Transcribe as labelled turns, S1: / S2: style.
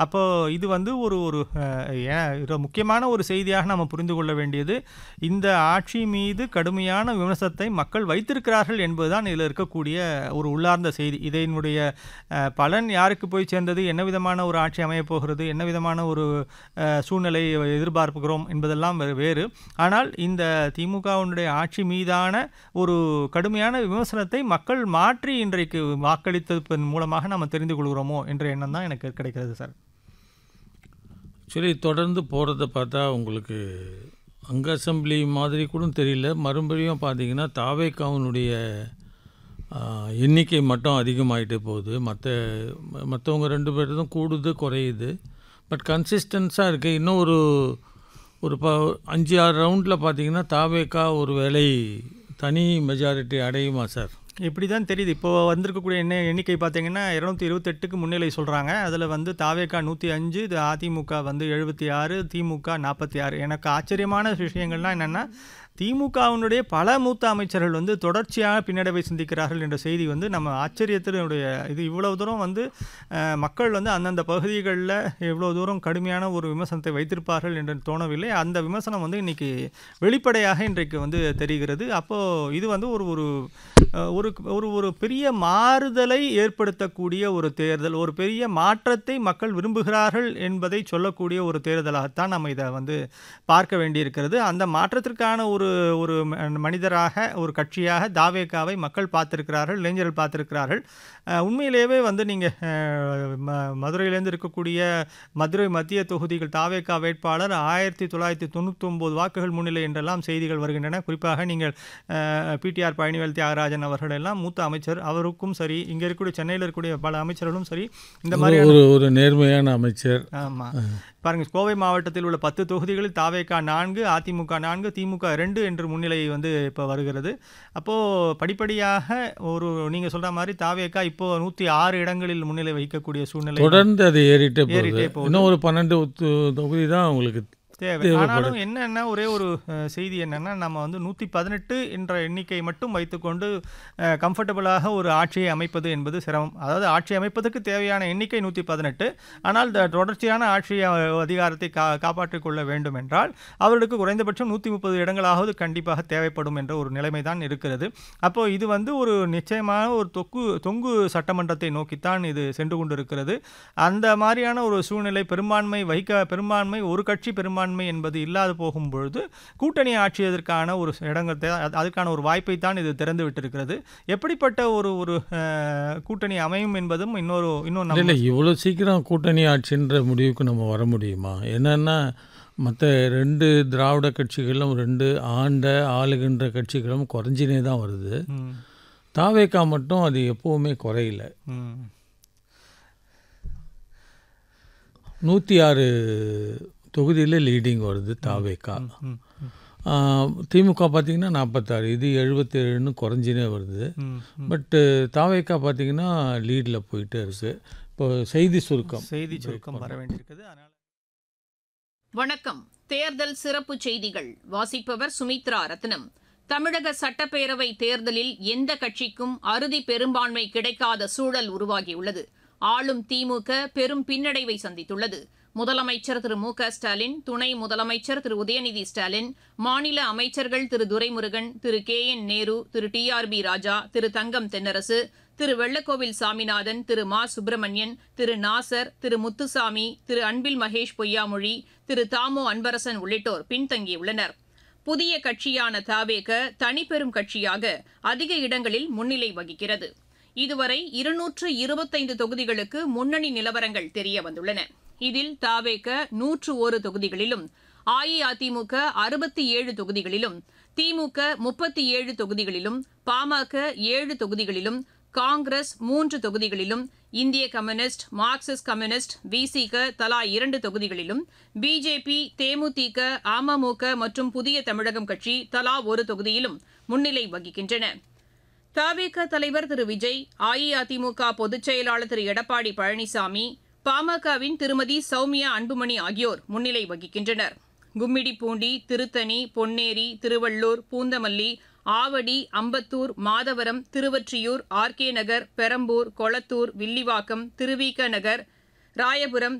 S1: அப்போ இது வந்து ஒரு ஒரு அஹ், ஏ- ஒரு முக்கியமான ஒரு செய்தியாக நம்ம புரிந்து கொள்ள வேண்டியது இந்த ஆட்சி மீது கடுமையான விமர்சனத்தை மக்கள் வைத்திருக்கிறார்கள் என்பதுதான் இதில் இருக்கக்கூடிய ஒரு உள்ளார்ந்த செய்தி இதனுடைய அஹ், பலன் யாருக்கு போய் சேர்ந்தது என்ன விதமான ஒரு ஆட்சி அமையப் போகிறது என்ன விதமான ஒரு அஹ், சூழ்நிலை எதிர்பார்க்கிறோம் என்பதெல்லாம் வேறு- வேறு ஆனால் இந்த திமுகவினுடைய ஆட்சி மீதான ஒரு கடுமையான விமர்சனத்தை மக்கள் மாற்றி இன்றைக்கு வாக்களித்ததன் மூலமாக நம்ம தெரிந்து கொள்கிறோமோ என்ற எண்ணம் தான் எனக்கு கிடைக்கிறது சார்
S2: ஆக்சுவலி தொடர்ந்து போகிறத பார்த்தா உங்களுக்கு அங்க அசம்பிளி மாதிரி கூட தெரியல மறுபடியும் பார்த்தீங்கன்னா தாவேக்காவனுடைய எண்ணிக்கை மட்டும் அதிகமாயிட்டே போகுது மற்ற மற்றவங்க ரெண்டு பேர்தும் கூடுது குறையுது பட் கன்சிஸ்டன்ஸாக இருக்குது இன்னும் ஒரு ஒரு ப அஞ்சு ஆறு ரவுண்டில் பார்த்தீங்கன்னா தாவேக்கா ஒரு வேளை தனி மெஜாரிட்டி அடையுமா சார்
S1: இப்படி தான் தெரியுது இப்போ வந்திருக்கக்கூடிய என்ன எண்ணிக்கை பார்த்தீங்கன்னா இரநூத்தி இருபத்தெட்டுக்கு முன்னிலை சொல்கிறாங்க அதில் வந்து தாவேக்கா நூற்றி அஞ்சு இது அதிமுக வந்து எழுபத்தி ஆறு திமுக நாற்பத்தி ஆறு எனக்கு ஆச்சரியமான விஷயங்கள்லாம் என்னென்னா திமுகவினுடைய பல மூத்த அமைச்சர்கள் வந்து தொடர்ச்சியாக பின்னடைவை சிந்திக்கிறார்கள் என்ற செய்தி வந்து நம்ம ஆச்சரியத்தினுடைய இது இவ்வளவு தூரம் வந்து அஹ், மக்கள் வந்து அந்தந்த பகுதிகளில் இவ்வளோ தூரம் கடுமையான ஒரு விமர்சனத்தை வைத்திருப்பார்கள் என்று தோணவில்லை அந்த விமர்சனம் வந்து இன்னைக்கு வெளிப்படையாக இன்றைக்கு வந்து தெரிகிறது அப்போது இது வந்து ஒரு ஒரு அஹ், ஒரு ஒரு ஒரு பெரிய மாறுதலை ஏற்படுத்தக்கூடிய ஒரு தேர்தல் ஒரு பெரிய மாற்றத்தை மக்கள் விரும்புகிறார்கள் என்பதை சொல்லக்கூடிய ஒரு தேர்தலாகத்தான் நம்ம இதை வந்து பார்க்க வேண்டியிருக்கிறது அந்த மாற்றத்திற்கான ஒரு ஒரு ம- மனிதராக ஒரு கட்சியாக தாவேக்காவை மக்கள் பார்த்திருக்கிறார்கள் இளைஞர்கள் பார்த்திருக்கிறார்கள் அஹ், உண்மையிலேயே வந்து நீங்கள் மதுரையிலேருந்து இருக்கக்கூடிய மதுரை மத்திய தொகுதிகள் தாவேக்கா வேட்பாளர் ஆயிரத்தி தொள்ளாயிரத்தி தொண்ணூத்தொம்பது வாக்குகள் முன்னிலை என்றெல்லாம் செய்திகள் வருகின்றன குறிப்பாக நீங்கள் பிடிஆர் பழனிவேல் தியாகராஜன் அவர்கள் எல்லாம் மூத்த அமைச்சர் அவருக்கும் சரி இங்கே இருக்கக்கூடிய சென்னையில் இருக்கக்கூடிய பல அமைச்சர்களும் சரி இந்த மாதிரி
S2: ஒரு ஒரு நேர்மையான அமைச்சர்
S1: ஆமாம் பாருங்க கோவை மாவட்டத்தில் உள்ள பத்து தொகுதிகளில் தாவேகா நான்கு அதிமுக நான்கு திமுக ரெண்டு என்று முன்னிலை வந்து இப்போ வருகிறது அப்போது படிப்படியாக ஒரு நீங்கள் சொல்கிற மாதிரி தாவேகா இப்போ நூற்றி ஆறு இடங்களில் முன்னிலை வகிக்கக்கூடிய சூழ்நிலை
S2: தொடர்ந்து அது ஏறிட்டே போகுது
S1: ஏறிட்டே போகுது.
S2: இன்னும் ஒரு பன்னெண்டு தொ- தொகுதி தான் உங்களுக்கு
S1: தேவை ஆனாலும் என்னன்னா ஒரே ஒரு அஹ், செய்தி என்னன்னா நம்ம வந்து நூற்றி பதினெட்டு என்ற எண்ணிக்கை மட்டும் வைத்துக்கொண்டு கம்ஃபர்டபுளாக ஒரு ஆட்சியை அமைப்பது என்பது சிரமம் அதாவது ஆட்சி அமைப்பதற்கு தேவையான எண்ணிக்கை நூற்றி பதினெட்டு ஆனால் இந்த தொடர்ச்சியான ஆட்சி அஹ், அதிகாரத்தை கா காப்பாற்றிக் கொள்ள வேண்டும் என்றால் அவர்களுக்கு குறைந்தபட்சம் நூற்றி முப்பது இடங்களாவது கண்டிப்பாக தேவைப்படும் என்ற ஒரு நிலைமை தான் இருக்கிறது அப்போ இது வந்து ஒரு நிச்சயமான ஒரு தொக்கு தொங்கு சட்டமன்றத்தை நோக்கித்தான் இது சென்று கொண்டிருக்கிறது அந்த மாதிரியான ஒரு சூழ்நிலை பெரும்பான்மை வகிக்க பெரும்பான்மை ஒரு கட்சி பெரும்பான்மை என்பது இல்லாது போகும் பொழுது கூட்டணி ஆட்சியதற்கான ஒரு இடங்கத்தை அது- அதுக்கான ஒரு வாய்ப்பை தான் இது திறந்து விட்டிருக்கிறது எப்படிப்பட்ட ஒரு ஒரு அஹ், கூட்டணி அமையும் என்பதும் இன்னொரு இன்னும் நம்ம
S2: இல்லை இவ்வளோ சீக்கிரம் கூட்டணி ஆட்சின்ற முடிவுக்கு நம்ம வர முடியுமா என்னன்னா மற்ற ரெண்டு திராவிட கட்சிகளும் ரெண்டு ஆண்ட ஆளுகின்ற கட்சிகளும் குறைஞ்சினே தான் வருது
S1: ம்,
S2: தாவேக்கா மட்டும் அது எப்போவுமே குறையல
S1: ம்,
S2: நூற்றி ஆறு தொகுதியில் லீடிங் வருது தாவேக்கா
S1: ம், ம்,
S2: ஆ, திமுக பார்த்தீங்கன்னா நாற்பத்தாறு இது எழுபத்தேழுன்னு குறைஞ்சினே வருது
S1: ம், ம்.
S2: பட்டு தாவேக்கா பார்த்தீங்கன்னா லீடில் போயிட்டே இருக்கு இப்போ செய்தி சுருக்கம்
S1: செய்தி சுருக்கம் வர வேண்டியிருக்குது அதனால
S3: வணக்கம் தேர்தல் சிறப்பு செய்திகள் வாசிப்பவர் சுமித்ரா ரத்னம் தமிழக சட்டப்பேரவை தேர்தலில் எந்த கட்சிக்கும் அறுதி பெரும்பான்மை கிடைக்காத சூழல் உருவாகியுள்ளது ஆளும் திமுக பெரும் பின்னடைவை சந்தித்துள்ளது முதலமைச்சர் திரு மு க ஸ்டாலின் துணை முதலமைச்சர் திரு உதயநிதி ஸ்டாலின் மாநில அமைச்சர்கள் Thiru Duraimurugan Thiru K N Nehru Thiru T R B Raja Thiru Thangam Thennarasu Thiru Vellakovil Saminathan Thiru Ma Subramanian திரு நாசர் திரு முத்துசாமி திரு அன்பில் மகேஷ் பொய்யாமொழி திரு தாமோ அன்பரசன் உள்ளிட்டோர் பின்தங்கியுள்ளனர் புதிய கட்சியான தாவேக தனிப்பெரும் கட்சியாக அதிக இடங்களில் முன்னிலை வகிக்கிறது இதுவரை இருநூற்று இருபத்தைந்து தொகுதிகளுக்கு முன்னணி நிலவரங்கள் தெரிய வந்துள்ளன இதில் தாவேக நூற்று ஒரு தொகுதிகளிலும் அஇஅதிமுக அறுபத்தி ஏழு தொகுதிகளிலும் திமுக முப்பத்தி ஏழு தொகுதிகளிலும் பாமக ஏழு தொகுதிகளிலும் காங்கிரஸ் மூன்று தொகுதிகளிலும் இந்திய கம்யூனிஸ்ட் மார்க்சிஸ்ட் கம்யூனிஸ்ட் விசிக தலா இரண்டு தொகுதிகளிலும் பிஜேபி தேமுதிக அமமுக மற்றும் புதிய தமிழகம் கட்சி தலா ஒரு தொகுதியிலும் முன்னிலை வகிக்கின்றன தவிக தலைவர் திரு விஜய் அஇஅதிமுக பொதுச் செயலாளர் திரு எடப்பாடி பழனிசாமி பாமகவின் திருமதி சௌமியா அன்புமணி ஆகியோர் முன்னிலை வகிக்கின்றனர் கும்மிடிப்பூண்டி திருத்தணி பொன்னேரி திருவள்ளூர் பூந்தமல்லி ஆவடி அம்பத்தூர் மாதவரம் திருவொற்றியூர் ஆர்கே நகர் பெரம்பூர் கொளத்தூர் வில்லிவாக்கம் திருவிக நகர் ராயபுரம்